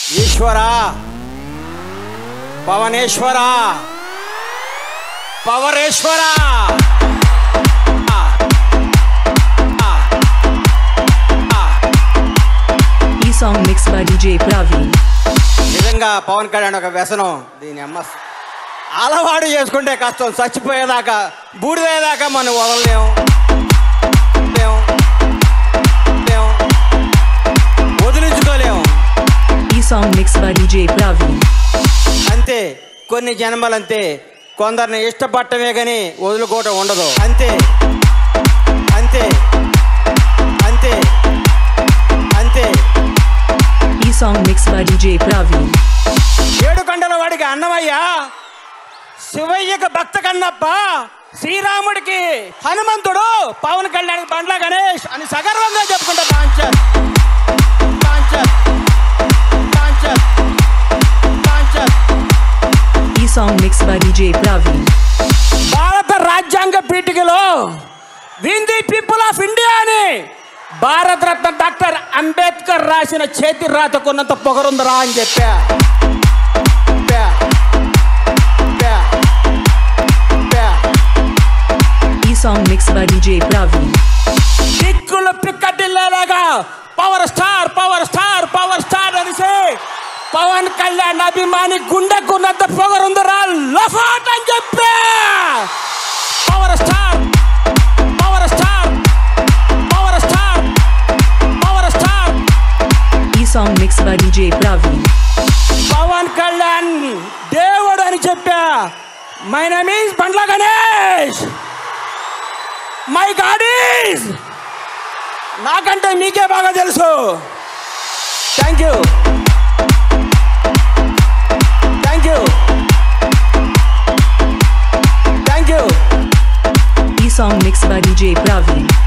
ఈశ్వర పవనేశ్వర పవరేశ్వర ఈ song mix by DJ Praveen నిజంగా పవన్ కళ్యాణ్ ఒక వ్యసనం దీని అమ్మ అలవాటు చేసుకుంటే కష్టం చచ్చిపోయేదాకా బూడిదేదాకా మనం వదలలేము లేము. లేము. వదిలించుకోలేము ఈ song mix by DJ Praveen అంతే కొన్ని జన్మలంతే కొందరిని ఇష్టపడటమే కానీ వదులుకోవటం ఉండదు అంతే అంతే అంతే అంతే ఈ song mix by DJ Praveen ఏడు కొండల వాడికి అన్నమయ్య శివయ్యకి భక్త కన్నప్ప శ్రీరాముడికి హనుమంతుడు పవన్ కళ్యాణ్ బండ్ల గణేష్ అని సగర్వంగా చెప్పుకుంటా పాంచర్ పాంచర్ పాంచర్ పాంచర్ ఈ song mix by DJ Praveen భారత రాజ్యాంగ పీఠికలో వింది పీపుల్ ఆఫ్ ఇండియా అని భారతరత్న డాక్టర్ అంబేద్కర్ రాసిన చేతి రాతకున్నంత పొగరుందరా అని చెప్పా చెప్పా. చెప్పా. చెప్పా. ఈ song mix by DJ Praveen దిక్కులు పిక్కటిల్లేలాగా power star power star power star అనేసి పవన్ కళ్యాణ్ అభిమాని గుండెకున్నంత పొగరుందరా లఫాట్ అని చెప్పా power star power star power star power star ఈ song mix by DJ Praveen Pavan Kalyan దేవుడు అని చెప్పా my name is Bandla Ganesh my god is నాకంటే మీకే బాగా తెలుసు thank you thank you thank you ఈ song mix by DJ Praveen